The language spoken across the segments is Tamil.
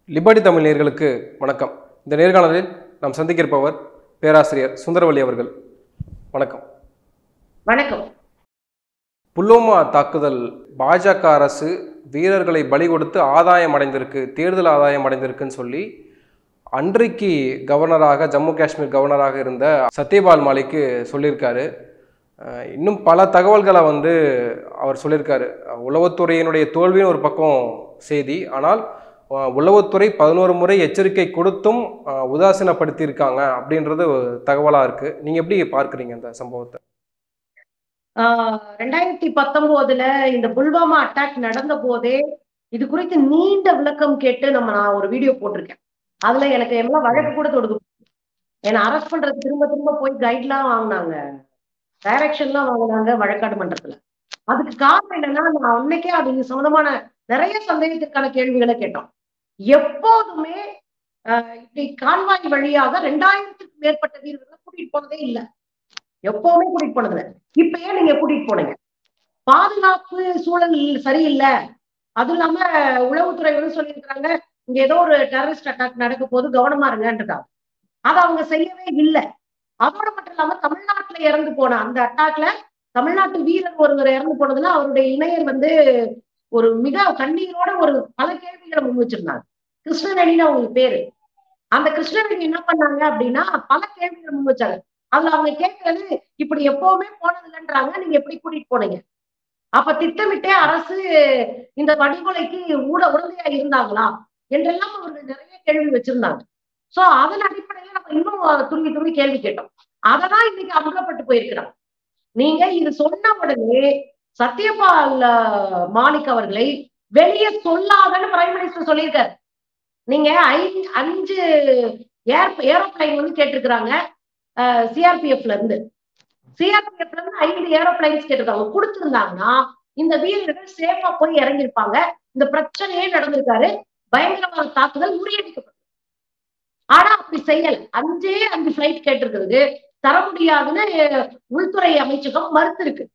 லிபர்டி தமிழ் நேயர்களுக்கு வணக்கம் இந்த நேர்காணலில் நாம் சந்திக்க இருப்பவர் பேராசிரியர் சுந்தரவல்லி அவர்கள் வணக்கம் வணக்கம் புல்வாமா தாக்குதல் பாஜக அரசு வீரர்களை பலி கொடுத்து ஆதாயம் அடைந்திருக்கு தேர்தல் ஆதாயம் அடைந்திருக்குன்னு சொல்லி அன்றைக்கு கவர்னராக ஜம்மு காஷ்மீர் கவர்னராக இருந்த சத்யபால் மாலிக்கு சொல்லியிருக்காரு அஹ் இன்னும் பல தகவல்களை வந்து அவர் சொல்லியிருக்காரு உளவுத்துறையினுடைய தோல்வின்னு ஒரு பக்கம் செய்தி ஆனால் அஹ் உளவுத்துறை பதினோரு முறை எச்சரிக்கை கொடுத்தும் அஹ் உதாசீனப்படுத்தியிருக்காங்க அப்படின்றது ஒரு தகவலாக இருக்குது நீங்கள் எப்படி பார்க்குறீங்க அந்த சம்பவத்தை ஆஹ் ரெண்டாயிரத்தி பத்தொன்பதுல இந்த புல்வாமா அட்டாக் நடந்த போதே இது குறித்து நீண்ட விளக்கம் கேட்டு நம்ம நான் ஒரு வீடியோ போட்டிருக்கேன் அதுல எனக்கு எல்லாம் வழக்கு கூட தொடுக்கு என்னை அரெஸ்ட் பண்றது திரும்ப திரும்ப போய் கைட்லாம் வாங்கினாங்க டைரக்ஷன்லாம் வாங்கினாங்க வழக்காடு மன்றத்துல அதுக்கு காரணம் என்னன்னா நான் அன்னைக்கே அது சம்பந்தமான நிறைய சந்தேகத்திற்கான கேள்விகளை கேட்டோம் எப்போதுமே ஆஹ் இப்படி கால்வாய் வழியாக ரெண்டாயிரத்துக்கு மேற்பட்ட வீரர்களை கூட்டிட்டு போனதே இல்லை எப்பவுமே கூட்டிட்டு போனதில்ல இப்ப ஏன் நீங்க கூட்டிட்டு போனீங்க பாதுகாப்பு சூழல் சரியில்லை அதுவும் இல்லாம உளவுத்துறை வந்து சொல்லியிருக்கிறாங்க இங்க ஏதோ ஒரு டெரரிஸ்ட் அட்டாக் நடக்க போது கவனமா இருங்கன்றாங்க அதை அவங்க செய்யவே இல்லை அதோட மட்டும் இல்லாம தமிழ்நாட்டுல இறந்து போன அந்த அட்டாக்ல தமிழ்நாட்டு வீரர் ஒருவர் இறந்து போனதுல அவருடைய இணையர் வந்து ஒரு மிக கண்ணீரோட ஒரு பல கேள்விகளை முன் வச்சிருந்தாங்க கிருஷ்ணவேணின்னு அவங்களுக்கு பேரு அந்த கிருஷ்ணவேணி என்ன பண்ணாங்க அப்படின்னா பல கேள்விகளை முன் வச்சாங்க அதுல அவங்க கேட்கறது இப்படி எப்பவுமே போனது இல்லைன்றாங்க நீங்க எப்படி கூட்டிட்டு போனீங்க அப்ப திட்டமிட்டே அரசு இந்த படுகொலைக்கு ஊட உடந்தையா இருந்தாங்களா என்றெல்லாம் அவர்கள் நிறைய கேள்வி வச்சிருந்தாங்க சோ அதன் அடிப்படையில நம்ம இன்னும் துருவி துருவி கேள்வி கேட்டோம் அததான் இன்னைக்கு அமுகப்பட்டு போயிருக்கிறோம் நீங்க இது சொன்ன உடனே சத்யபால் அஹ், மாலிக் அவர்களை வெளியே சொல்லாதன்னு பிரைம் மினிஸ்டர் சொல்லியிருக்காரு நீங்க ஐந்து அஞ்சு ஏர் ஏரோப்ளைன் வந்து கேட்டிருக்கிறாங்க சிஆர்பிஎஃப்ல இருந்து சிஆர்பிஎஃப்ல இருந்து ஐந்து ஏரோப்ளைன்ஸ் கேட்டிருக்காங்க கொடுத்திருந்தாங்கன்னா இந்த வீரர்கள் சேஃபா போய் இறங்கியிருப்பாங்க இந்த பிரச்சனையே நடந்திருக்காரு பயங்கரவாத தாக்குதல் முறியடிக்கப்பட்டது ஆனா அப்படி செய்யல அஞ்சே அஞ்சு பிளைட் கேட்டிருக்கிறது தர முடியாதுன்னு உள்துறை அமைச்சகம் மறுத்திருக்கு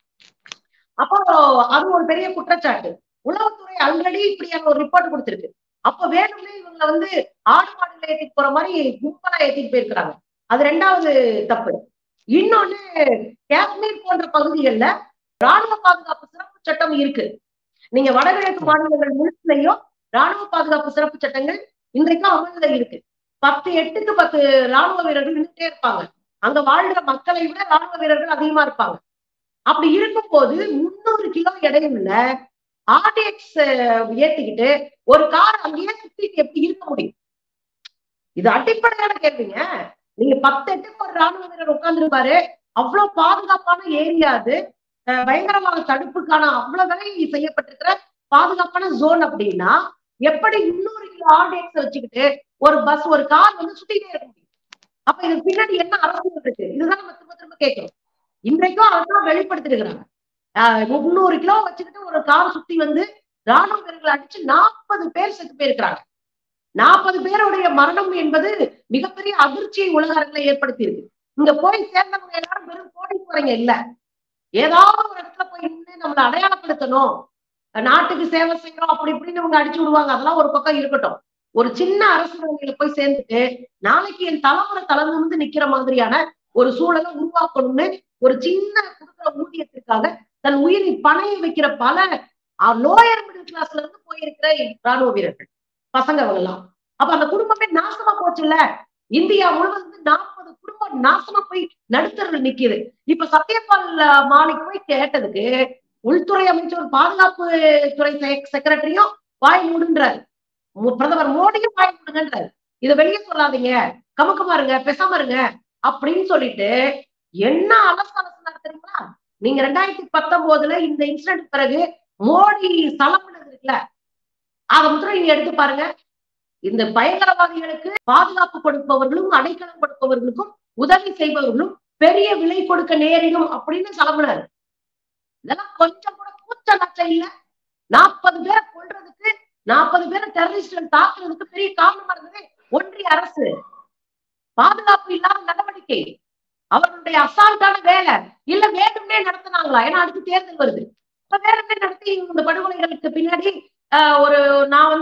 அப்போ அது ஒரு பெரிய குற்றச்சாட்டு உளவுத்துறை ஆல்ரெடி இப்படியான ஒரு ரிப்போர்ட் கொடுத்திருக்கு அப்ப வேணும்னே இவங்களை வந்து ஆடு மாடுகளை ஏத்திட்டு போற மாதிரி கும்பலா ஏத்திட்டு போயிருக்கிறாங்க அது ரெண்டாவது தப்பு இன்னொன்னு காஷ்மீர் போன்ற பகுதிகள்ல ராணுவ பாதுகாப்பு சிறப்பு சட்டம் இருக்கு நீங்க வடகிழக்கு மாநிலங்கள் முழுமையும் ராணுவ பாதுகாப்பு சிறப்பு சட்டங்கள் இன்றைக்கும் அமல்ல இருக்கு பத்து எட்டுக்கு பத்து ராணுவ வீரர்கள் நின்றுட்டே இருப்பாங்க அங்க வாழ்ற மக்களை விட ராணுவ வீரர்கள் அதிகமா இருப்பாங்க அப்படி இருக்கும்போது முன்னூறு கிலோ எடையுள்ள ஆர்டிஎக்ஸ் ஏத்திக்கிட்டு ஒரு கார் அங்கேயே சுத்திட்டு எப்படி இருக்க முடியும் இது அடிப்படையான கேள்விங்க நீங்க பத்து எட்டுக்கு ஒரு ராணுவ வீரர் உட்கார்ந்துருப்பாரு அவ்வளவு பாதுகாப்பான ஏரியா அது அஹ் பயங்கரவாத தடுப்புக்கான அவ்வளவு வேலை செய்யப்பட்டிருக்கிற பாதுகாப்பான ஜோன் அப்படின்னா எப்படி முன்னூறு கிலோ ஆர்டிஎக்ஸ் வச்சுக்கிட்டு ஒரு பஸ் ஒரு கார் வந்து சுத்திட்டே இருக்க முடியும் அப்ப இதுக்கு பின்னாடி என்ன அரசியல் இருக்கு இதுதான் நம்ம திரும்ப திரும்ப கேட்கிறோம் இன்றைக்கும் அதான் வெளிப்படுத்திருக்கிறாங்க ஆஹ் முந்நூறு கிலோ வச்சுக்கிட்டு ஒரு கார் சுத்தி வந்து ராணுவ வீரர்களை அடிச்சு நாற்பது பேர் செத்து போயிருக்கிறாங்க நாற்பது பேருடைய மரணம் என்பது மிகப்பெரிய அதிர்ச்சியை உலக அரங்கில ஏற்படுத்தி இருக்கு இங்க போய் சேர்ந்தவங்க எல்லாரும் வெறும் கோடீஸ்வரங்க இல்ல ஏதாவது ஒரு இடத்துல போய் நின்று நம்மளை அடையாளப்படுத்தணும் நாட்டுக்கு சேவை செய்யறோம் அப்படி இப்படின்னு இவங்க அடிச்சு விடுவாங்க அதெல்லாம் ஒரு பக்கம் இருக்கட்டும் ஒரு சின்ன அரசு வேலையில போய் சேர்ந்துட்டு நாளைக்கு என் தலைமுறை தளர்ந்து வந்து நிக்கிற மாதிரியான ஒரு சூழலை உருவாக்கணும்னு ஒரு சின்ன கொடுக்குற ஊதியத்திற்காக தன் உயிரை பணைய வைக்கிற பல லோயர் மிடில் கிளாஸ்ல இருந்து போயிருக்கிற ராணுவ வீரர்கள் பசங்க அவங்க எல்லாம் அப்ப அந்த குடும்பமே நாசமா போச்சுல்ல இந்தியா முழுவதும் நாற்பது குடும்பம் நாசமா போய் நடுத்தரில் நிக்குது இப்ப சத்யபால் மாலிக் போய் கேட்டதுக்கு உள்துறை அமைச்சர் பாதுகாப்பு துறை செக்ரட்டரியும் வாய் மூடுன்றாரு மு- பிரதமர் மோடியும் வாய் மூடுங்கன்றாரு இதை வெளியே சொல்லாதீங்க கமுக்கமா இருங்க பேசாம இருங்க அப்படின்னு சொல்லிட்டு என்ன அலசு அலசுனாரு தெரியுமா நீங்க ரெண்டாயிரத்தி பத்தொன்பதுல இந்த இன்சிடென்ட் பிறகு மோடி சலம்பினது இருக்குல்ல அதை முதல்ல நீங்க எடுத்து பாருங்க இந்த பயங்கரவாதிகளுக்கு பாதுகாப்பு கொடுப்பவர்களும் அடைக்கலம் கொடுப்பவர்களுக்கும் உதவி செய்பவர்களும் பெரிய விலை கொடுக்க நேரிடும் அப்படின்னு சலம்பினாரு இதெல்லாம் கொஞ்சம் கூட கூச்ச நச்சம் இல்ல நாற்பது பேரை கொல்றதுக்கு நாற்பது பேரை டெரரிஸ்ட் தாக்குறதுக்கு பெரிய காரணமா இருந்தது ஒன்றிய அரசு பாதுகாப்பு இல்லாத நடவடிக்கை அவர்களுடைய அசால்ட்டான வேலை இல்ல வேண்டும்னே நடத்தினாங்களா ஏன்னா அடுத்து தேர்தல் வருது இப்ப வேண்டும்னே நடத்தி இந்த படுகொலைகளுக்கு பின்னாடி ஆஹ் ஒரு நான் வந்து திரும்ப ஒரு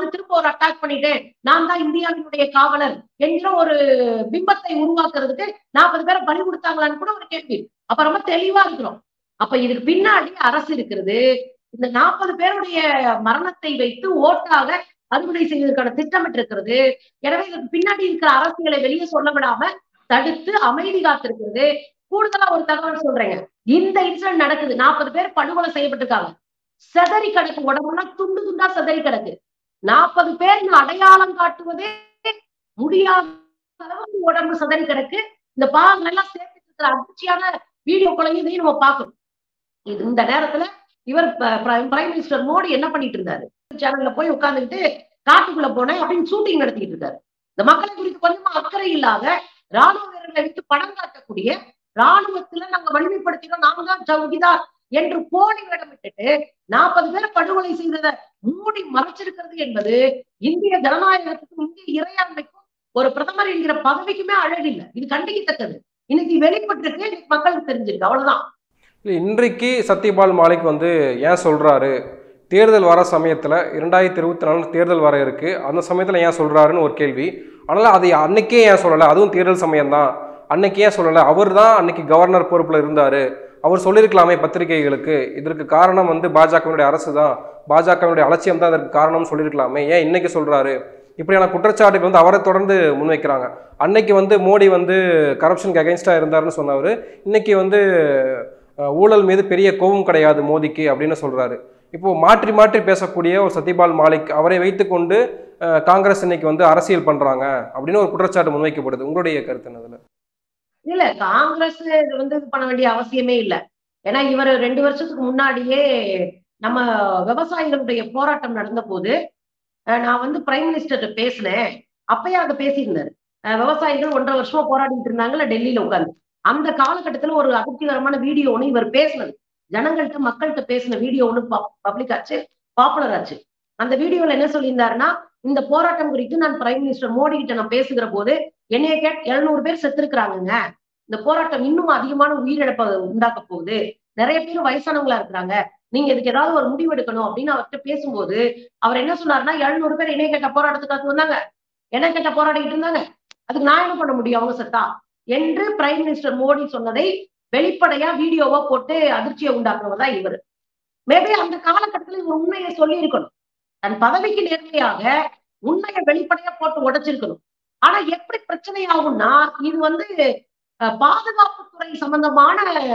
அட்டாக் பண்ணிட்டேன் நான் தான் இந்தியாவினுடைய காவலர் என்கிற ஒரு பிம்பத்தை உருவாக்குறதுக்கு நாற்பது பேரை பலி கொடுத்தாங்களான்னு கூட ஒரு கேள்வி அப்ப ரொம்ப தெளிவா இருக்கிறோம் அப்ப இதுக்கு பின்னாடி அரசு இருக்கிறது இந்த நாற்பது பேருடைய மரணத்தை வைத்து ஓட்டாக அறுவடை செய்வதற்கான திட்டமிட்டு இருக்கிறது எனவே இதுக்கு பின்னாடி இருக்கிற அரசியலை வெளியே சொல்ல விடாம தடுத்து அமைதி காத்திருக்கிறது கூடுதலா ஒரு தகவல் சொல்றேங்க இந்த இன்சிடென்ட் நடக்குது நாற்பது பேர் படுகொலை செய்யப்பட்டிருக்காங்க செதறி கிடக்கு உடம்புலாம் துண்டு துண்டா செதறி கிடக்கு நாற்பது பேர் அடையாளம் காட்டுவதே முடியாத அளவுக்கு உடம்பு செதறி கிடக்கு இந்த பாகங்கள் எல்லாம் சேர்த்துட்டு இருக்கிற அதிர்ச்சியான வீடியோக்களையும் இதையும் நம்ம பார்க்கணும் இது இந்த நேரத்துல இவர் பிரைம் மினிஸ்டர் மோடி என்ன பண்ணிட்டு இருந்தாரு சேனல்ல போய் உட்கார்ந்துக்கிட்டு காட்டுக்குள்ள போனேன் அப்படின்னு ஷூட்டிங் நடத்திட்டு இருக்காரு இந்த மக்களை குறித்து கொஞ்சமா அக்கறை இல்லாத ராணுவ வீரர்களை வைத்து படம் காட்டக்கூடிய ராணுவத்துல நாங்க வலிமைப்படுத்தினோம் நாங்க தான் சௌகிதார் என்று போலி வேடமிட்டுட்டு நாற்பது பேர் படுகொலை செய்ததை மூடி மறைச்சிருக்கிறது என்பது இந்திய ஜனநாயகத்துக்கும் இந்திய இறையாண்மைக்கும் ஒரு பிரதமர் என்கிற பதவிக்குமே அழகில்லை இது கண்டிக்கத்தக்கது இன்னைக்கு வெளிப்பட்டிருக்கு இன்னைக்கு மக்களுக்கு தெரிஞ்சிருக்கு அவ்வளவுதான் இல்லை இன்றைக்கு சத்யபால் மாலிக் வந்து ஏன் சொல்றாரு தேர்தல் வர சமயத்தில் இரண்டாயிரத்தி இருபத்தி நாலு தேர்தல் வர இருக்கு அந்த சமயத்தில் ஏன் சொல்றாருன்னு ஒரு கேள்வி அதனால் அதை அன்னைக்கே ஏன் சொல்லலை அதுவும் தேர்தல் சமயம்தான் அன்னைக்கு ஏன் சொல்லலை அவர் தான் அன்னைக்கு கவர்னர் பொறுப்பில் இருந்தார் அவர் சொல்லியிருக்கலாமே பத்திரிகைகளுக்கு இதற்கு காரணம் வந்து பாஜகவினுடைய அரசு தான் பாஜகவினுடைய அலட்சியம் தான் இதற்கு காரணம்னு சொல்லியிருக்கலாமே ஏன் இன்னைக்கு சொல்றாரு இப்படியான குற்றச்சாட்டுகள் வந்து அவரை தொடர்ந்து முன்வைக்கிறாங்க அன்னைக்கு வந்து மோடி வந்து கரப்ஷனுக்கு அகைன்ஸ்டாக இருந்தாருன்னு சொன்னவர் இன்னைக்கு வந்து அஹ், ஊழல் மீது பெரிய கோபம் கிடையாது மோடிக்கு அப்படின்னு சொல்றாரு இப்போ மாற்றி மாற்றி பேசக்கூடிய ஒரு சத்யபால் மாலிக் அவரை வைத்துக்கொண்டு அஹ், காங்கிரஸ் இன்னைக்கு வந்து அரசியல் பண்றாங்க அப்படின்னு ஒரு குற்றச்சாட்டு முன்வைக்கப்படுது உங்களுடைய கருத்து என்னதுல இல்ல காங்கிரஸ் இது வந்து இது பண்ண வேண்டிய அவசியமே இல்ல ஏன்னா இவர் ரெண்டு வருஷத்துக்கு முன்னாடியே நம்ம விவசாயிகளுடைய போராட்டம் நடந்த போது அஹ், நான் வந்து பிரைம் மினிஸ்டர் பேசினேன் அப்பயே அங்க பேசியிருந்தாரு அஹ், விவசாயிகள் ஒன்றரை வருஷமா போராடிட்டு இருந்தாங்கல்ல டெல்லியில உட்கார்ந்து அந்த காலகட்டத்துல ஒரு அதிர்ச்சிகரமான வீடியோ ஒண்ணு இவர் பேசினது ஜனங்கள்கிட்ட மக்கள்கிட்ட பேசின வீடியோ ஒண்ணு பப்ளிக் ஆச்சு பாப்புலர் ஆச்சு அந்த வீடியோல என்ன சொல்லியிருந்தாருன்னா இந்த போராட்டம் குறித்து நான் பிரைம் மினிஸ்டர் மோடி கிட்ட நான் பேசுகிற போது என்னைய கேட் எழுநூறு பேர் செத்துருக்குறாங்கங்க இந்த போராட்டம் இன்னும் அதிகமான உயிரிழப்பை உண்டாக்க போகுது நிறைய பேர் வயசானவங்களா இருக்கிறாங்க நீங்க இதுக்கு ஏதாவது ஒரு முடிவு எடுக்கணும் அப்படின்னு அவர்கிட்ட பேசும்போது அவர் என்ன சொன்னாருன்னா எழுநூறு பேர் என்னைய கேட்ட போராட்டத்துக்காக வந்தாங்க என்ன கேட்ட போராடிக்கிட்டு இருந்தாங்க அதுக்கு நான் என்ன பண்ண முடியும் அவங்க செத்தா என்று பிரைம் மினிஸ்டர் மோடி சொன்னதை வெளிப்படையா வீடியோவா போட்டு அதிர்ச்சியை உண்டாக்குறவர் தான் இவர் மேபி அந்த காலகட்டத்தில் இவர் உண்மையை சொல்லி இருக்கணும் தன் பதவிக்கு நேர்மையாக உண்மையை வெளிப்படையா போட்டு உடைச்சிருக்கணும் ஆனா எப்படி பிரச்சனை ஆகும்னா இது வந்து அஹ், பாதுகாப்புத்துறை சம்பந்தமான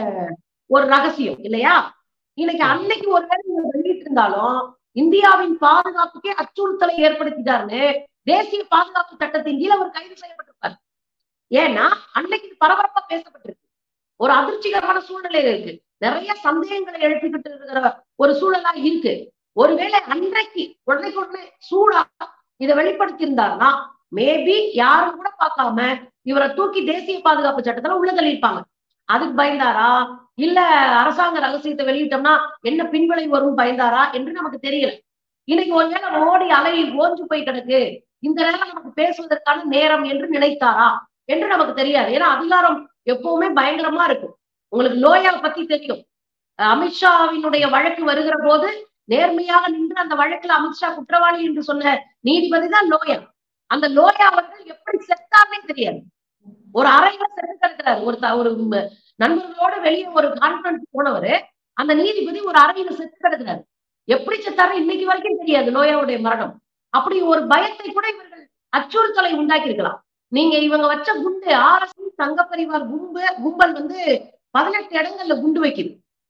ஒரு ரகசியம் இல்லையா இன்னைக்கு அன்னைக்கு ஒருவேளை இவர் வெளியிட்டு இருந்தாலும் இந்தியாவின் பாதுகாப்புக்கே அச்சுறுத்தலை ஏற்படுத்திட்டாருன்னு தேசிய பாதுகாப்பு சட்டத்தின் கீழ் அவர் கைது செய்யப்பட்டிருப்பார் ஏன்னா அன்னைக்கு இது பரபரப்பா பேசப்பட்டிருக்கு ஒரு அதிர்ச்சிகரமான சூழ்நிலை இருக்கு நிறைய சந்தேகங்களை எழுப்பிக்கிட்டு இருக்கிற ஒரு சூழலா இருக்கு ஒருவேளை அன்றைக்கு உடனே உடனே சூடா இதை வெளிப்படுத்தி இருந்தாருன்னா மேபி யாரும் கூட பார்க்காம இவரை தூக்கி தேசிய பாதுகாப்பு சட்டத்துல உள்ள தள்ளியிருப்பாங்க அதுக்கு பயந்தாரா இல்ல அரசாங்க ரகசியத்தை வெளியிட்டோம்னா என்ன பின்விளை வரும் பயந்தாரா என்று நமக்கு தெரியல இன்னைக்கு ஒருவேளை மோடி அலை ஓஞ்சு போய் கிடக்கு இந்த நேரம் நமக்கு பேசுவதற்கான நேரம் என்று நினைத்தாரா என்று நமக்கு தெரியாது ஏன்னா அதிகாரம் எப்பவுமே பயங்கரமா இருக்கும் உங்களுக்கு லோயா பத்தி தெரியும் அஹ் அமித்ஷாவினுடைய வழக்கு வருகிற போது நேர்மையாக நின்று அந்த வழக்குல அமித்ஷா குற்றவாளி என்று சொன்ன நீதிபதி தான் லோயா அந்த லோயா அவர்கள் எப்படி செத்தார்னே தெரியாது ஒரு அறையில செத்து கிடக்கிறாரு ஒரு த- ஒரு ம- நண்பர்களோட வெளியே ஒரு கான்ஃபரன்ஸ் போனவரு அந்த நீதிபதி ஒரு அறையில செத்து கிடக்கிறாரு எப்படி செத்தாரு இன்னைக்கு வரைக்கும் தெரியாது லோயாவுடைய மரணம் அப்படி ஒரு பயத்தை கூட இவர்கள் அச்சுறுத்தலை உண்டாக்கி இருக்கலாம் நீங்க இவங்க வச்ச குண்டு ஆர்எஸ் சங்க பரிவார் கும்பு கும்பல் வந்து பதினெட்டு இடங்கள்ல குண்டு வைக்குது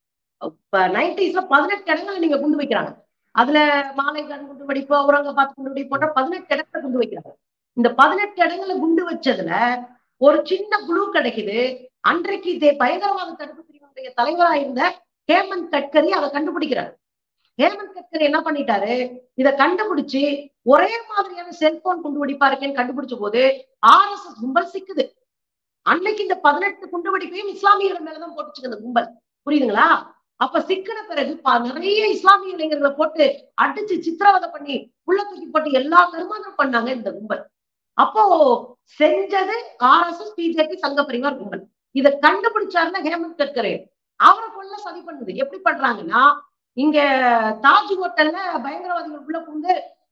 நைன்டிஸ்ல பதினெட்டு இடங்கள்ல நீங்க குண்டு வைக்கிறாங்க அதுல மாலைகான் குண்டு வெடிப்பு அவுரங்காபாத் குண்டு வெடிப்பு போன்ற பதினெட்டு இடத்துல குண்டு வைக்கிறாங்க இந்த பதினெட்டு இடங்கள்ல குண்டு வச்சதுல ஒரு சின்ன குழு கிடைக்குது அன்றைக்கு இதே பயங்கரவாத தடுப்பு பிரிவினுடைய தலைவராக இருந்த ஹேமந்த் கட்கரி அதை கண்டுபிடிக்கிறார் ஹேமந்த் கட்கரி என்ன பண்ணிட்டாரு இதை கண்டுபிடிச்சு ஒரே மாதிரியான செல்போன் குண்டு வெடிப்பா இருக்கேன்னு கண்டுபிடிச்ச போது ஆர்எஸ்எஸ் கும்பல் சிக்குது அன்னைக்கு இந்த பதினெட்டு குண்டு வெடிப்பையும் இஸ்லாமியர்கள் மேலதான் போட்டுச்சுங்க இந்த கும்பல் புரியுதுங்களா அப்ப சிக்கின பிறகு ப- நிறைய இஸ்லாமிய இளைஞர்களை போட்டு அடிச்சு சித்திரவதை பண்ணி உள்ள தூக்கி போட்டு எல்லா கருமாந்திரம் பண்ணாங்க இந்த கும்பல் அப்போ செஞ்சது ஆர்எஸ்எஸ் பிஜேபி சங்க பரிவார் கும்பல் இதை கண்டுபிடிச்சாருன்னா ஹேமந்த் கட்கரே அவரை கொள்ள சதி பண்ணுது எப்படி பண்றாங்கன்னா இங்க தாஜ் ஹோட்டல்ல பயங்கரவாதிகள் உள்ள புகுந்து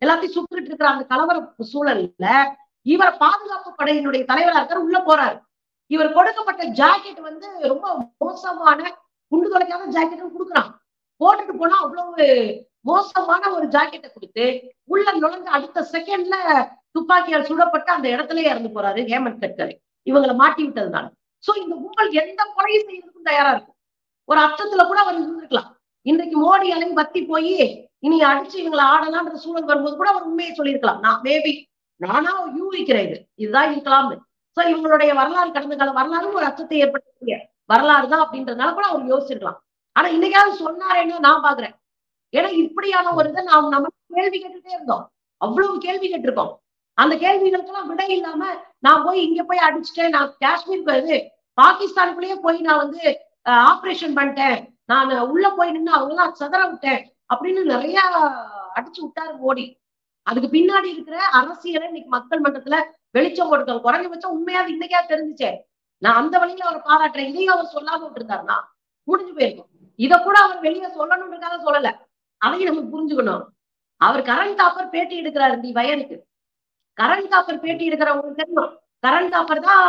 எல்லாத்தையும் சுட்டுட்டு இருக்கிற அந்த கலவர சூழல்ல இவர் பாதுகாப்பு படையினுடைய தலைவரா இருக்காரு உள்ள போறாரு இவர் கொடுக்கப்பட்ட ஜாக்கெட் வந்து ரொம்ப மோசமான குண்டு தொலைக்காத ஜாக்கெட் கொடுக்குறான் போட்டுட்டு போனா அவ்வளவு மோசமான ஒரு ஜாக்கெட்டை கொடுத்து உள்ள நுழைஞ்ச அடுத்த செகண்ட்ல துப்பாக்கியால் சுடப்பட்டு அந்த இடத்துலயே இறந்து போறாரு ஹேமந்த் கட்கரி இவங்களை மாட்டி விட்டதுனால சோ இந்த கும்பல் எந்த கொலையும் செய்யறதுக்கும் தயாரா இருக்கும் ஒரு அர்த்தத்துல கூட அவர் இருந்திருக்கலாம் இன்றைக்கு மோடி அலையும் பத்தி போய் இனி அடிச்சு இவங்களை ஆடலாம்ன்ற சூழல் வரும்போது கூட அவர் உண்மையை சொல்லியிருக்கலாம் நான் மேபி நானா யூகிக்கிறேன் இது இதுதான் இருக்கலாம்னு சோ இவங்களுடைய வரலாறு கடந்த கால வரலாறு ஒரு அச்சத்தை ஏற்படுத்தக்கூடிய வரலாறு தான் அப்படின்றதுனால கூட அவர் யோசிச்சிருக்கலாம் ஆனா இன்னைக்காவது சொன்னாரேன்னு நான் பாக்குறேன் ஏன்னா இப்படியான ஒரு இதை நாம் நம்ம கேள்வி கேட்டுட்டே இருந்தோம் அவ்வளவு கேள்வி கேட்டிருக்கோம் அந்த கேள்விகளுக்கெல்லாம் விடை இல்லாம நான் போய் இங்க போய் அடிச்சுட்டேன் நான் காஷ்மீருக்கு இது பாகிஸ்தானுக்குள்ளேயே போய் நான் வந்து ஆபரேஷன் பண்ணிட்டேன் நான் உள்ள போய் நின்று அவங்க எல்லாம் சதற விட்டேன் அப்படின்னு நிறைய அடிச்சு விட்டாரு மோடி அதுக்கு பின்னாடி இருக்கிற அரசியலை இன்னைக்கு மக்கள் மன்றத்துல வெளிச்சம் கொடுக்கணும் குறைஞ்சபட்சம் உண்மையாவது இன்னைக்கா தெரிஞ்சுச்சே நான் அந்த வழியில அவர் பாராட்டுறேன் இதையும் அவர் சொல்லாம விட்டுருந்தாருன்னா முடிஞ்சு போயிருக்கும் இத கூட அவர் வெளியே சொல்லணுன்றதுக்காக சொல்லல அதையும் நம்ம புரிஞ்சுக்கணும் அவர் கரண் தாப்பர் பேட்டி எடுக்கிறாரு இந்த வயனுக்கு கரண் தாப்பர் பேட்டி எடுக்கிறவங்களுக்கு தெரியும் கரண் தாப்பர் தான்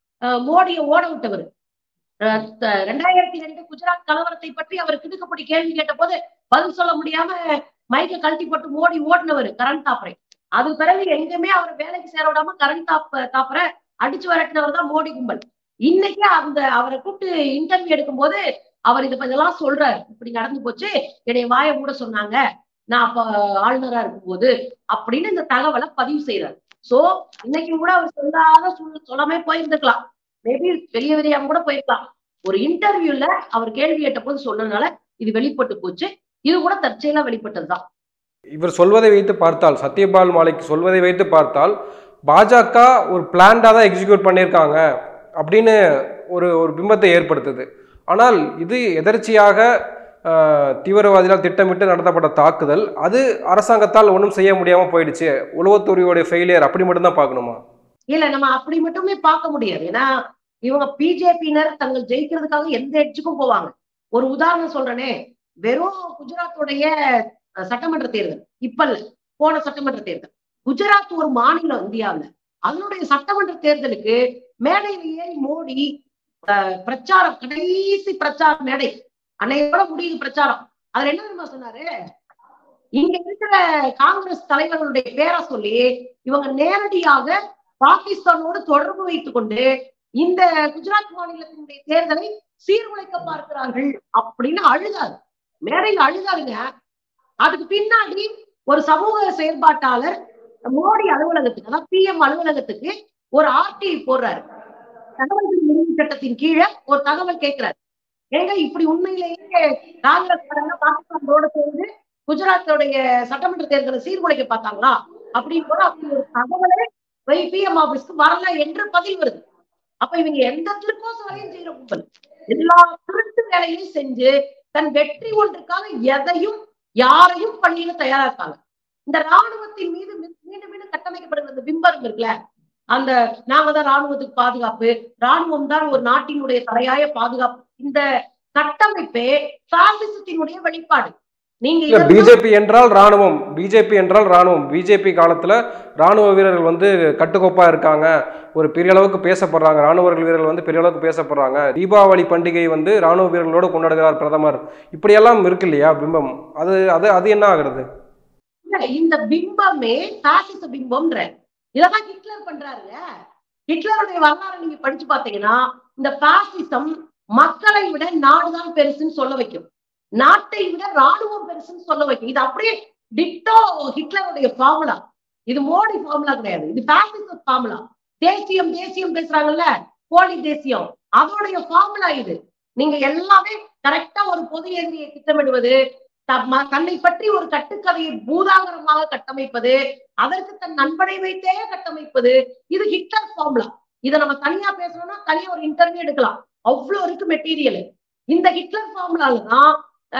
மோடியை ஓட விட்டவர் ரெண்டாயிரத்தி ரெண்டு குஜராத் கலவரத்தை பற்றி அவர் கிடுக்கப்படி கேள்வி கேட்ட போது பதில் சொல்ல முடியாம மைக்க கழட்டி போட்டு மோடி ஓடினவர் கரண் தாப்பரை அது பிறகு எங்குமே அவர் வேலைக்கு சேர விடாம கரண் தாப்ப தாப்பரை அடிச்சு விரட்டினவர் தான் மோடி கும்பல் இன்னைக்கு அந்த அவரை கூப்பிட்டு இன்டர்வியூ எடுக்கும் போது அவர் இதை இதெல்லாம் சொல்றாரு இப்படி நடந்து போச்சு என்னை வாய மூட சொன்னாங்க நான் அப்ப ஆளுநரா இருக்கும் போது அப்படின்னு இந்த தகவலை பதிவு செய்யறாரு சோ இன்னைக்கு கூட அவர் சொல்லாத சூழல் சொல்லாமே போயிருந்துக்கலாம் மேபி பெரிய பெரியாம கூட போயிருக்கலாம் ஒரு இன்டர்வியூல அவர் கேள்வி கேட்ட போது சொன்னதுனால இது வெளிப்பட்டு போச்சு இது கூட தற்செயலா வெளிப்பட்டதுதான் இவர் சொல்வதை வைத்து பார்த்தால் சத்யபால் மாலிக் சொல்வதை வைத்து பார்த்தால் பாஜக ஒரு பிளான்டாக தான் எக்ஸிக்யூட் பண்ணியிருக்காங்க அப்படின்னு ஒரு ஒரு பிம்பத்தை ஏற்படுத்துது ஆனால் இது எதர்ச்சியாக தீவிரவாதிகளால் திட்டமிட்டு நடத்தப்பட்ட தாக்குதல் அது அரசாங்கத்தால் ஒன்றும் செய்ய முடியாம போயிடுச்சு உளவுத்துறையோடைய ஃபெயிலியர் அப்படி மட்டும்தான் பார்க்கணுமா இல்ல நம்ம அப்படி மட்டுமே பார்க்க முடியாது ஏன்னா இவங்க பிஜேபியினர் தங்கள் ஜெயிக்கிறதுக்காக எந்த எட்ஜுக்கும் போவாங்க ஒரு உதாரணம் சொல்றேனே வெறும் குஜராத்துடைய சட்டமன்ற தேர்தல் இப்ப இல்ல போன சட்டமன்ற தேர்தல் குஜராத் ஒரு மாநிலம் இந்தியாவில் அதனுடைய சட்டமன்ற தேர்தலுக்கு மேடையில ஏறி மோடி பிரச்சாரம் கடைசி பிரச்சார மேடை அன்னையோட முடியுது பிரச்சாரம் அதுல என்ன தெரியுமா சொன்னாரு இங்க இருக்கிற காங்கிரஸ் தலைவர்களுடைய பேரை சொல்லி இவங்க நேரடியாக பாகிஸ்தானோடு தொடர்பு வைத்துக் கொண்டு இந்த குஜராத் மாநிலத்தினுடைய தேர்தலை சீர்குலைக்க பார்க்கிறார்கள் அப்படின்னு அழுதாரு மேடையில் அழுதாருங்க அதுக்கு பின்னாடி ஒரு சமூக செயல்பாட்டாளர் மோடி அலுவலகத்துக்கு அதாவது பி எம் அலுவலகத்துக்கு ஒரு ஆர்டிஐ போடுறாரு தகவல் உரிமை சட்டத்தின் கீழே ஒரு தகவல் கேட்கிறாரு ஏங்க இப்படி உண்மையிலேயே காங்கிரஸ் பாகிஸ்தானோட சேர்ந்து குஜராத்தோடைய சட்டமன்ற தேர்தலை சீர்குலைக்க பார்த்தாங்களா அப்படின்னு கூட அப்படி ஒரு தகவலே பிஎம் ஆபீஸ்க்கு வரல என்று பதில் வருது அப்ப இவங்க எந்த திருக்கோச வேலையும் செய்யற கும்பல் எல்லா திருட்டு வேலையும் செஞ்சு தன் வெற்றி ஒன்றுக்காக எதையும் யாரையும் பண்ணிட தயாரா இருக்காங்க இந்த ராணுவத்தின் மீது மீண்டும் மீண்டும் கட்டமைக்கப்படுகிற இந்த பிம்பரம் இருக்குல்ல அந்த நாங்க தான் ராணுவத்துக்கு பாதுகாப்பு ராணுவம் தான் ஒரு நாட்டினுடைய தலையாய பாதுகாப்பு இந்த கட்டமைப்பே பாசிசத்தினுடைய வெளிப்பாடு நீங்க பிஜேபி என்றால் ராணுவம் பிஜேபி என்றால் ராணுவம் பிஜேபி காலத்துல ராணுவ வீரர்கள் வந்து கட்டுக்கோப்பா இருக்காங்க ஒரு பெரிய அளவுக்கு பேசப்படுறாங்க ராணுவ வீரர்கள் வந்து பெரிய அளவுக்கு பேசப்படுறாங்க தீபாவளி பண்டிகை வந்து ராணுவ வீரர்களோடு கொண்டாடுகிறார் பிரதமர் இப்படியெல்லாம் இருக்கு இல்லையா பிம்பம் அது அது அது என்ன ஆகுறது இந்த பிம்பமே பாசிச பிம்பம்ன்ற இதெல்லாம் ஹிட்லர் பண்றாருங்க ஹிட்லருடைய வரலாறு நீங்க படிச்சு பாத்தீங்கன்னா இந்த பாசிசம் மக்களை விட நாடுதான் பெருசுன்னு சொல்ல வைக்கும் நாட்டை விட ராணுவம் பெருசுன்னு சொல்ல வைக்கும் இது அப்படியே டிட்டோ ஹிட்லருடைய ஃபார்முலா இது மோடி ஃபார்முலா கிடையாது இது பாசிச ஃபார்முலா தேசியம் தேசியம் பேசுறாங்கல்ல போலி தேசியம் அதோடைய ஃபார்முலா இது நீங்க எல்லாமே கரெக்டா ஒரு பொது எதிரியை திட்டமிடுவது தன்னை பற்றி ஒரு கட்டுக்கதையை பூதாகரமாக கட்டமைப்பது அதற்கு தன் நண்பனை வைத்தே கட்டமைப்பது இது ஹிட்லர் ஃபார்முலா இதை நம்ம தனியா பேசணும்னா தனியா ஒரு இன்டர்வியூ எடுக்கலாம் அவ்வளவு இருக்கு மெட்டீரியல் இந்த ஹிட்லர் ஃபார்முலால தான்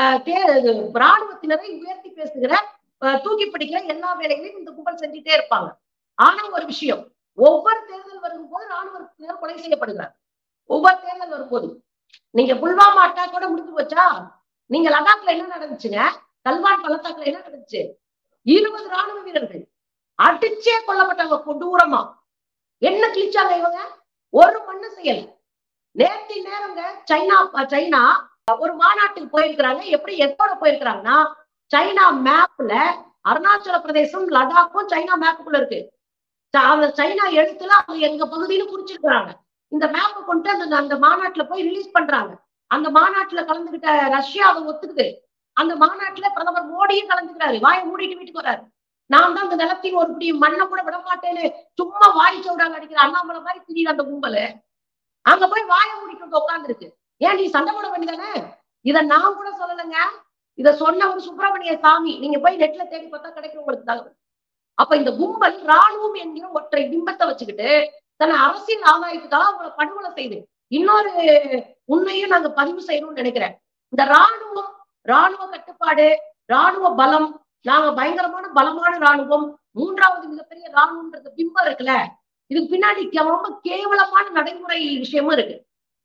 ராணுவத்தினரை உயர்த்தி பேசுகிற தூக்கி பிடிக்கிற எல்லா வேலைகளையும் இந்த கும்பல் செஞ்சுட்டே இருப்பாங்க ஆனா ஒரு விஷயம் ஒவ்வொரு தேர்தல் வரும்போது ராணுவத்தினர் கொலை செய்யப்படுகிறார் ஒவ்வொரு தேர்தல் வரும்போது நீங்க புல்வாமா அட்டாக்கோட முடிஞ்சு போச்சா நீங்க லடாக்ல என்ன நடந்துச்சுங்க கல்வான் பள்ளத்தாக்குல என்ன நடந்துச்சு இருபது ராணுவ வீரர்கள் அடிச்சே கொல்லப்பட்டாங்க கொடூரமா என்ன கிழிச்சாங்க இவங்க ஒரு மண்ணு செய்யல நேர்த்தி நேரங்க சைனா சைனா ஒரு மாநாட்டுக்கு போயிருக்கிறாங்க எப்படி எதோட போயிருக்கிறாங்கன்னா சைனா மேப்ல அருணாச்சல பிரதேசம் லடாக்கும் சைனா மேப்புக்குள்ள இருக்கு ச- அந்த சைனா எழுத்துல அது எங்க பகுதின்னு குறிச்சிருக்கிறாங்க இந்த மேப்பை கொண்டு அந்த அந்த மாநாட்டுல போய் ரிலீஸ் பண்றாங்க அந்த மாநாட்டுல கலந்துகிட்ட ரஷ்யா அதை ஒத்துக்குது அந்த மாநாட்டுல பிரதமர் மோடியும் கலந்துக்கிறாரு வாயை மூடிட்டு வீட்டுக்கு வர்றாரு நான் தான் அந்த நிலத்தின் ஒரு பிடி மண்ணை கூட விட மாட்டேன்னு சும்மா வாய் சவுடாங்க அடிக்கிற அண்ணாமலை மாதிரி திடீர் அந்த கும்பலு அங்க போய் வாயை மூடிட்டு வந்து உட்காந்துருக்கு ஏன் நீ சண்டை போட வேண்டியதானே இத நான் கூட சொல்லலைங்க இத சொன்னவர் சுப்பிரமணிய சாமி நீங்க போய் நெட்ல தேடி பார்த்தா கிடைக்கும் உங்களுக்கு தகவல் அப்ப இந்த கும்பல் ராணுவம் என்கிற ஒற்றை பிம்பத்தை வச்சுக்கிட்டு தன் அரசியல் ஆதாயத்துக்காக அவங்களை படுகொலை செய்து இன்னொரு உண்மையும் நாங்க பதிவு செய்யணும்னு நினைக்கிறேன் இந்த ராணுவம் ராணுவ கட்டுப்பாடு ராணுவ பலம் நாங்க பயங்கரமான பலமான ராணுவம் மூன்றாவது மிகப்பெரிய ராணுவம்ன்றது பிம்பம் இருக்குல்ல இதுக்கு பின்னாடி கே- ரொம்ப கேவலமான நடைமுறை விஷயமும் இருக்கு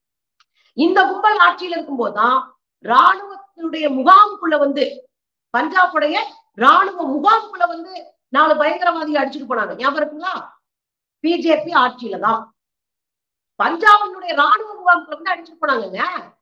இந்த கும்பல் ஆட்சியில இருக்கும்போதுதான் ராணுவத்தினுடைய முகாமுக்குள்ள வந்து பஞ்சாபுடைய ராணுவ முகாமுக்குள்ள வந்து நாலு பயங்கரவாதிகள் அடிச்சுட்டு போனாங்க ஞாபகம் இருக்குங்களா பிஜேபி ஆட்சியில தான் பஞ்சாபினுடைய ராணுவ முகாமுக்குள்ள வந்து அடிச்சுட்டு போனாங்கங்க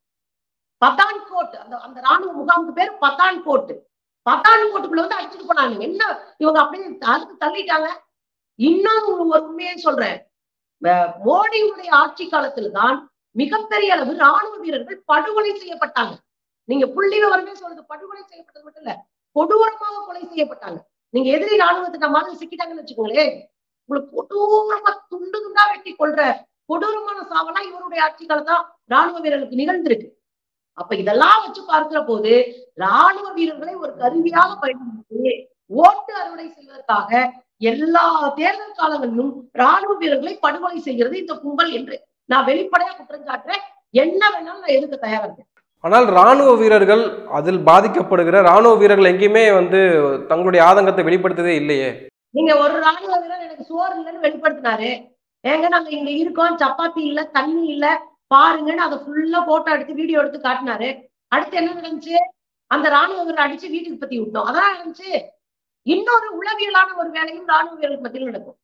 பத்தான்கோட் அந்த அந்த ராணுவ முகாமுக்கு பேர் பத்தான்கோட் பத்தான்கோட்டுக்குள்ள வந்து அடிச்சுட்டு போனாங்க என்ன இவங்க அப்படியே அதுக்கு தள்ளிட்டாங்க இன்னும் ஒரு உண்மையை சொல்றேன் அஹ் மோடியுடைய ஆட்சி காலத்துல தான் மிகப்பெரிய அளவு ராணுவ வீரர்கள் படுகொலை செய்யப்பட்டாங்க நீங்க புள்ளி விவரமே சொல்றது படுகொலை செய்யப்பட்டது மட்டும் இல்ல கொடூரமாக கொலை செய்யப்பட்டாங்க நீங்க எதிரி ராணுவத்திட்ட மாதிரி சிக்கிட்டாங்கன்னு வச்சுக்கோங்களேன் உங்களுக்கு கொடூரமா துண்டு துண்டா வெட்டி கொள்ற கொடூரமான சாவெல்லாம் இவருடைய ஆட்சி காலத்தான் ராணுவ வீரர்களுக்கு நிகழ்ந்திருக்கு அப்ப இதெல்லாம் வச்சு பார்க்கிற போது ராணுவ வீரர்களை ஒரு கருவியாக பயன்படுத்தி ஓட்டு அறுவடை செய்வதற்காக எல்லா தேர்தல் காலங்களிலும் ராணுவ வீரர்களை படுகொலை செய்கிறது இந்த கும்பல் என்று நான் வெளிப்படையா குற்றம் சாட்டுறேன் என்ன வேணாலும் நான் எதுக்கு தயாரா இருக்கேன் ஆனால் ராணுவ வீரர்கள் அதில் பாதிக்கப்படுகிற ராணுவ வீரர்கள் எங்கேயுமே வந்து தங்களுடைய ஆதங்கத்தை வெளிப்படுத்ததே இல்லையே நீங்க ஒரு ராணுவ வீரர் எனக்கு சோறு இல்லைன்னு வெளிப்படுத்தினாரு ஏங்க நாங்க இங்க இருக்கோம் சப்பாத்தி இல்ல தண்ணி இல்ல பாருங்கன்னு அதை ஃபுல்லா போட்டோ எடுத்து வீடியோ எடுத்து காட்டினாரு அடுத்து என்ன நடந்துச்சு அந்த ராணுவ வீரர் அடிச்சு வீட்டுக்கு பத்தி விட்டோம் அதான் நடந்துச்சு இன்னொரு உளவியலான ஒரு வேலையும் ராணுவ வீரர்கள் மத்தியில் நடக்கும்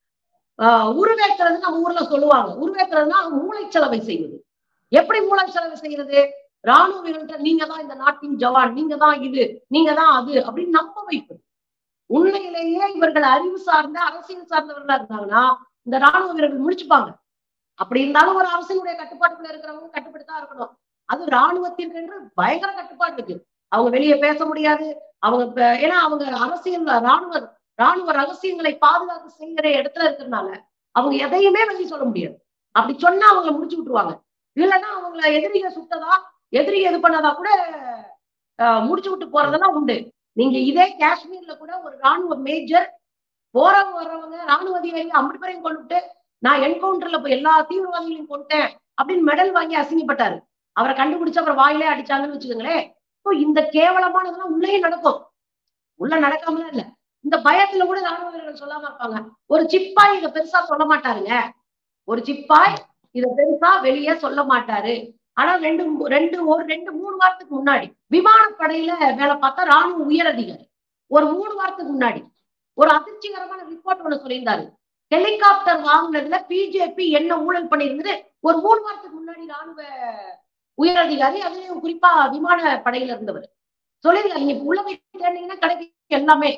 ஆஹ் உருவேக்கிறது நம்ம ஊர்ல சொல்லுவாங்க உருவேக்கிறதுனா மூளை செலவை செய்வது எப்படி மூளை செலவு செய்யறது ராணுவ வீரர்கள் நீங்க தான் இந்த நாட்டின் ஜவான் நீங்க தான் இது நீங்க தான் அது அப்படின்னு நம்ப வைப்பது உண்மையிலேயே இவர்கள் அறிவு சார்ந்த அரசியல் சார்ந்தவர்களா இருந்தாங்கன்னா இந்த ராணுவ வீரர்கள் முடிச்சுப்பாங்க அப்படி இருந்தாலும் ஒரு அரசினுடைய கட்டுப்பாட்டுக்குள்ள இருக்கிறவங்க கட்டுப்படுத்தா இருக்கணும் அது ராணுவத்திற்கு என்று பயங்கர கட்டுப்பாடு இருக்கு அவங்க வெளியே பேச முடியாது அவங்க இப்ப- ஏன்னா அவங்க அரசியல் ராணுவ ராணுவ ரகசியங்களை பாதுகாத்து செய்கிற இடத்துல இருக்கிறதுனால அவங்க எதையுமே வெளியே சொல்ல முடியாது அப்படி சொன்னா அவங்களை முடிச்சு விட்டுருவாங்க இல்லைன்னா அவங்கள எதிரிக சுட்டதா எதிரி எது பண்ணதா கூட ஆஹ், முடிச்சு விட்டு போறதெல்லாம் உண்டு நீங்க இதே காஷ்மீர்ல கூட ஒரு ராணுவ மேஜர் போறவங்க வர்றவங்க ராணுவ அதிகாரி ஐம்பது பேரையும் கொண்டுட்டு நான் என்கவுண்டர்ல போய் எல்லா தீவிரவாதிகளையும் கொண்டேன் அப்படின்னு மெடல் வாங்கி அசிங்கப்பட்டாரு அவரை கண்டுபிடிச்சு அப்புறம் வாயிலே அடிச்சாங்கன்னு வச்சுக்கோங்களேன் இப்போ இந்த கேவலமானதெல்லாம் உள்ளே நடக்கும் உள்ள நடக்காமலாம் இல்ல இந்த பயத்துல கூட ராணுவ வீரர்கள் சொல்லாம இருப்பாங்க ஒரு சிப்பாய் இதை பெருசா சொல்ல மாட்டாருங்க ஒரு சிப்பாய் இத பெருசா வெளியே சொல்ல மாட்டாரு ஆனா ரெண்டு ரெண்டு ஒரு ரெண்டு மூணு வாரத்துக்கு முன்னாடி விமானப்படையில வேலை பார்த்தா ராணுவ உயர் அதிகாரி ஒரு மூணு வாரத்துக்கு முன்னாடி ஒரு அதிர்ச்சிகரமான ரிப்போர்ட் ஒண்ணு சொல்லியிருந்தாரு ஹெலிகாப்டர் வாங்குனதுல பிஜேபி என்ன ஊழல் பண்ணியிருந்தது ஒரு மூணு வாரத்துக்கு முன்னாடி ராணுவ உயர் அதிகாரி அதுலயும் குறிப்பா விமான படையில இருந்தவர் சொல்லிருக்காரு நீங்க இப்ப உள்ள போய் தேடினீங்கன்னா கிடைக்கும் எல்லாமே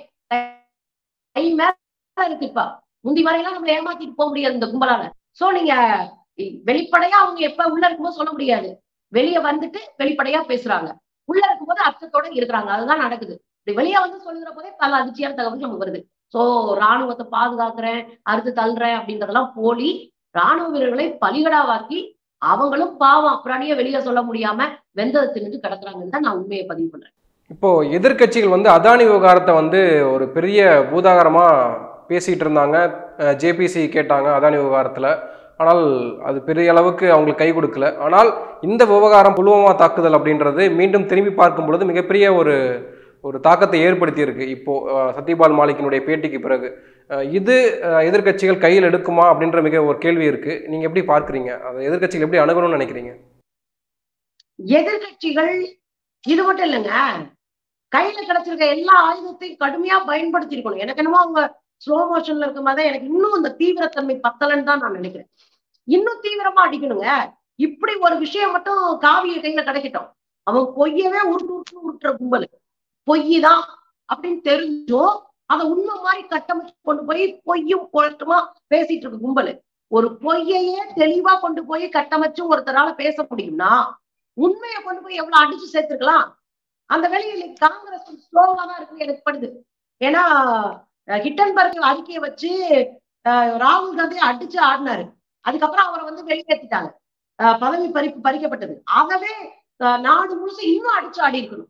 கை மேல இருக்கு இப்ப முந்தி வரையெல்லாம் நம்மள ஏமாத்திட்டு போக முடியாது இந்த கும்பலால சோ நீங்க வெளிப்படையா அவங்க எப்ப உள்ள இருக்கும்போது சொல்ல முடியாது வெளியே வந்துட்டு வெளிப்படையா பேசுறாங்க உள்ள இருக்கும்போது அர்த்தத்தோட இருக்கிறாங்க அதுதான் நடக்குது இப்படி வெளியே வந்து சொல்லுகிற போதே பல அதிர்ச்சியான தகவல் நமக்கு வருது சோ ராணுவத்தை பாதுகாக்கிறேன் அறுத்து தள்ளுறேன் அப்படின்றதெல்லாம் போலி ராணுவ வீரர்களை பலிகடாவாக்கி அவங்களும் பாவம் அப்புறாணியே வெளியே சொல்ல முடியாம வெந்ததை தின்னுட்டு கிடக்குறாங்கன்னு தான் நான் உண்மையை பதிவு பண்றேன் இப்போ எதிர்க்கட்சிகள் வந்து அதானி விவகாரத்தை வந்து ஒரு பெரிய பூதாகரமா பேசிட்டு இருந்தாங்க ஜேபிசி கேட்டாங்க அதானி விவகாரத்துல ஆனால் அது பெரிய அளவுக்கு அவங்களுக்கு கை கொடுக்கல ஆனால் இந்த விவகாரம் புல்வாமா தாக்குதல் அப்படின்றது மீண்டும் திரும்பி பார்க்கும் பொழுது மிகப்பெரிய ஒரு ஒரு தாக்கத்தை ஏற்படுத்தியிருக்கு இப்போ அஹ், சத்யபால் மாலிக்கினுடைய பேட்டிக்கு பிறகு அஹ், இது அஹ், எதிர்க்கட்சிகள் கையில் எடுக்குமா அப்படின்ற மிக ஒரு கேள்வி இருக்கு நீங்க எப்படி பார்க்குறீங்க அதை எதிர்க்கட்சிகள் எப்படி அணுகணும்னு நினைக்கிறீங்க எதிர்கட்சிகள் இது மட்டும் இல்லைங்க கையில கிடைச்சிருக்க எல்லா ஆயுதத்தையும் கடுமையா பயன்படுத்தி இருக்கணும் எனக்கு என்னமோ அவங்க ஸ்லோ மோஷன்ல இருக்கும் போதே எனக்கு இன்னும் அந்த தீவிரத்தன்மை பத்தலன்னு தான் நான் நினைக்கிறேன் இன்னும் தீவிரமா அடிக்கணுங்க இப்படி ஒரு விஷயம் மட்டும் காவிய கையில கிடைக்கட்டும் அவன் பொய்யவே உருட்டு உருட்டு உருட்டுற கும்பல் பொய் தான் அப்படின்னு தெரிஞ்சும் அதை உண்மை மாதிரி கட்டமைச்சு கொண்டு போய் பொய்யும் குழட்டமா பேசிட்டு இருக்க கும்பல் ஒரு பொய்யையே தெளிவா கொண்டு போய் கட்டமைச்சு ஒருத்தரால பேச முடியும்னா உண்மையை கொண்டு போய் எவ்வளவு அடிச்சு சேர்த்திருக்கலாம் அந்த வேலையில காங்கிரஸ் ஸ்லோவா தான் இருக்குன்னு எனக்கு படுது ஏன்னா அஹ், ஹிட்டன்பர்க் அறிக்கையை வச்சு அஹ், ராகுல் காந்தி அடிச்சு ஆடினாரு அதுக்கப்புறம் அவரை வந்து வெளியேற்றிட்டாங்க அஹ், பதவி பறிப்பு பறிக்கப்பட்டது அதவே அஹ், நாடு முழுசும் இன்னும் அடிச்சு ஆடி இருக்கணும்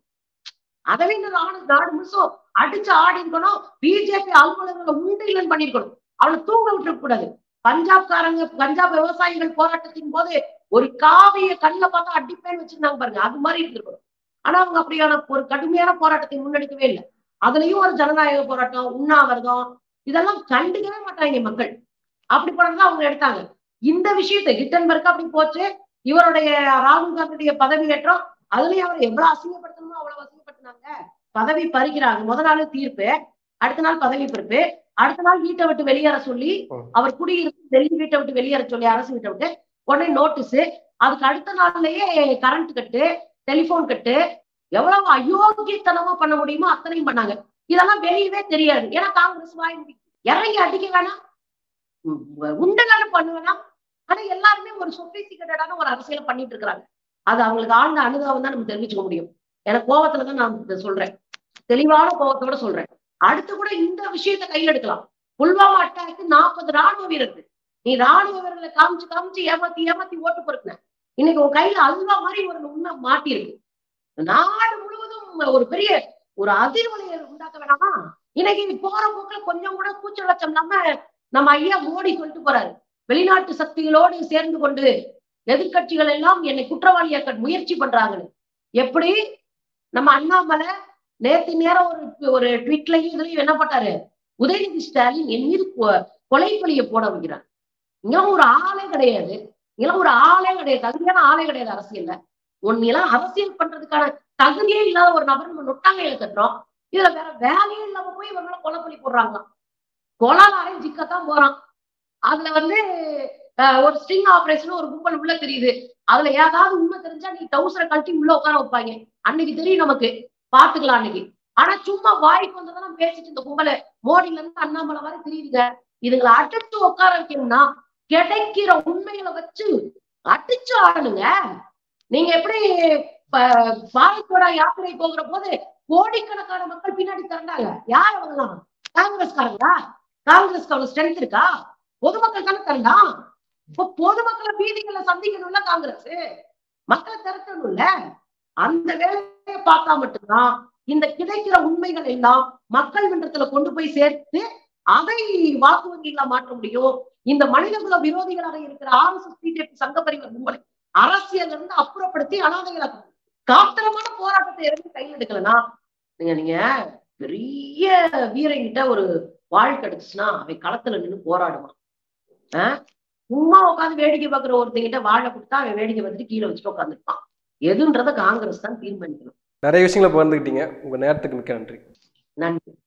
அதவே இந்த நாடு நாடு முழுசும் அடிச்சு ஆடி இருக்கணும் பிஜேபி அலுவலர்களை உண்டு இல்லைன்னு பண்ணிருக்கணும் அவளை தூங்க விட்டுற கூடாது பஞ்சாப்காரங்க பஞ்சாப் விவசாயிகள் போராட்டத்தின் போது ஒரு காவிய கண்ணுல பார்த்தா அடிப்பேன்னு வச்சிருந்தாங்க பாருங்க அது மாதிரி இருந்திருக்கணும் ஆனா அவங்க அப்படியான ஒரு கடுமையான போராட்டத்தை முன்னெடுக்கவே இல்லை அதுலயும் ஒரு ஜனநாயக போராட்டம் உண்ணாவிரதம் இதெல்லாம் கண்டுக்கவே மாட்டாங்க மக்கள் அப்படி போனதான் அவங்க எடுத்தாங்க இந்த விஷயத்தை ஹிட்டன்பர்க் அப்படி போச்சு இவருடைய ராகுல் காந்தியுடைய பதவி ஏற்றம் அதுலயும் அவர் எவ்வளவு அசிங்கப்படுத்தணுமோ அவ்வளவு அசிங்கப்படுத்தினாங்க பதவி பறிக்கிறாங்க முத நாள் தீர்ப்பு அடுத்த நாள் பதவி பொறுப்பு அடுத்த நாள் வீட்டை விட்டு வெளியேற சொல்லி ம். அவர் குடியிருந்து டெல்லி வீட்டை விட்டு வெளியேற சொல்லி அரசு வீட்டை விட்டு உடனே நோட்டீஸ் அதுக்கு அடுத்த நாள்லயே கரண்ட் கட்டு டெலிபோன் கட்டு எவ்வளவு அயோக்கியத்தனமா பண்ண முடியுமோ அத்தனையும் பண்ணாங்க இதெல்லாம் வெளியவே தெரியாது ஏன்னா காங்கிரஸ் வாய் மூடி. இறங்கி அடிக்க வேணாம் உம் உண்டலான பண்ண வேணாம் ஆனா எல்லாருமே ஒரு சொபிஸ்டிகேட்டடான ஒரு அரசியலை பண்ணிட்டு இருக்காங்க அது அவங்களுக்கு ஆழ்ந்த அனுதாபம் தான் நம்ம தெரிவிச்சுக்க முடியும் எனக்கு கோவத்துல தான் நான் இதை சொல்றேன் தெளிவான கோவத்தோட சொல்றேன் அடுத்து கூட இந்த விஷயத்தை கையில் எடுக்கலாம் புல்வாமா அட்டாக்கு நாற்பது ராணுவ வீரர்கள் நீ ராணுவ வீரர்களை காமிச்சு காமிச்சு ஏமாத்தி ஏமாத்தி ஓட்டு பொறுக்கின இன்னைக்கு உன் கையில அல்வா மாதிரி ஒரு உண்மை மாட்டியிருக்கு நாடு முழுவதும் ஒரு பெரிய ஒரு அதிர்வலையை உண்டாக்க வேணாமா இன்னைக்கு போற போக்குல கொஞ்சம் கூட கூச்சலட்சம் இல்லாம நம்ம ஐயா மோடி சொல்லிட்டு போறாரு வெளிநாட்டு சக்திகளோடு சேர்ந்து கொண்டு எதிர்க்கட்சிகள் எல்லாம் என்னை குற்றவாளியாக்க முயற்சி பண்றாங்கன்னு எப்படி நம்ம அண்ணாமலை நேத்து நேரம் ஒரு ஒரு ட்வீட்லயும் இதுலயும் என்ன பண்ணாரு உதயநிதி ஸ்டாலின் என் மீது கொ- கொலை பழிய போட வைக்கிறார் இங்கெல்லாம் ஒரு ஆளே கிடையாது இங்கெல்லாம் ஒரு ஆளே கிடையாது தகுதியான ஆளே கிடையாது அரசியல்ல உன்னையெல்லாம் அரசியல் பண்றதுக்கான தகுதியே இல்லாத ஒரு நபர் நம்ம நொட்டாங்க கட்டுறோம் இதுல வேற வேலையே இல்லாம போய் இவங்களை கொலை பண்ணி போடுறாங்களாம் கொலாலாரையும் ஜிக்கத்தான் போறான் அதுல வந்து அஹ், ஒரு ஸ்ட்ரிங் ஆபரேஷன் ஒரு கும்பல் உள்ள தெரியுது அதுல ஏதாவது உண்மை தெரிஞ்சா நீ டவுசரை கழட்டி உள்ள உட்கார வைப்பாங்க அன்னைக்கு தெரியும் நமக்கு பாத்துக்கலாம் அன்னைக்கு ஆனா சும்மா வாய்க்கு வந்ததெல்லாம் பேசிட்டு இந்த கும்பல மோடில இருந்து அண்ணாமலை வரை தெரியுதுங்க இதுங்களை அடிச்சு உட்கார வைக்கணும்னா கிடைக்கிற உண்மைகளை வச்சு அடிச்சு ஆடணுங்க நீங்க எப்படி ப- பாரத்தோட யாத்திரை போகிற போது கோடிக்கணக்கான மக்கள் பின்னாடி திரண்டாங்க யார் அவங்கலாம் காங்கிரஸ்காரங்களா காங்கிரஸ்க்கு அவ்வளவு ஸ்ட்ரென்த் இருக்கா பொதுமக்கள் தானே திரண்டான் இப்போ பொதுமக்களை வீதிகளை சந்திக்கணும்ல காங்கிரஸ் மக்களை திரட்டணும்ல அந்த வேலையை பார்த்தா மட்டும்தான் இந்த கிடைக்கிற உண்மைகள் எல்லாம் மக்கள் மன்றத்துல கொண்டு போய் சேர்த்து அதை வாக்கு வங்கிகளா மாற்ற முடியும் இந்த மனிதகுல விரோதிகளாக இருக்கிற ஆர் எஸ் எஸ் பிஜேபி சங்க பரிவர் கும்பலை அரசியல் இருந்து அப்புறப்படுத்தி அனாதைகளாக்க காத்திரமான போராட்டத்தை இறங்கி கையில் எடுக்கலனா நீங்க நீங்க பெரிய வீரங்கிட்ட ஒரு வாழ் கிடைச்சுன்னா அவன் களத்துல நின்னு போராடுவான் ஆஹ் சும்மா உட்காந்து வேடிக்கை பார்க்குற ஒருத்தங்கிட்ட வாழை கொடுத்தா அவன் வேடிக்கை பார்த்துட்டு கீழே வச்சுட்டு உட்காந்துருப்பான் எதுன்றத காங்கிரஸ் தான் தீர்மானிக்கணும் நிறைய விஷயங்களை பகிர்ந்துக்கிட்டீங்க உங்க நேரத்துக்கு மிக்க நன்றி நன்றி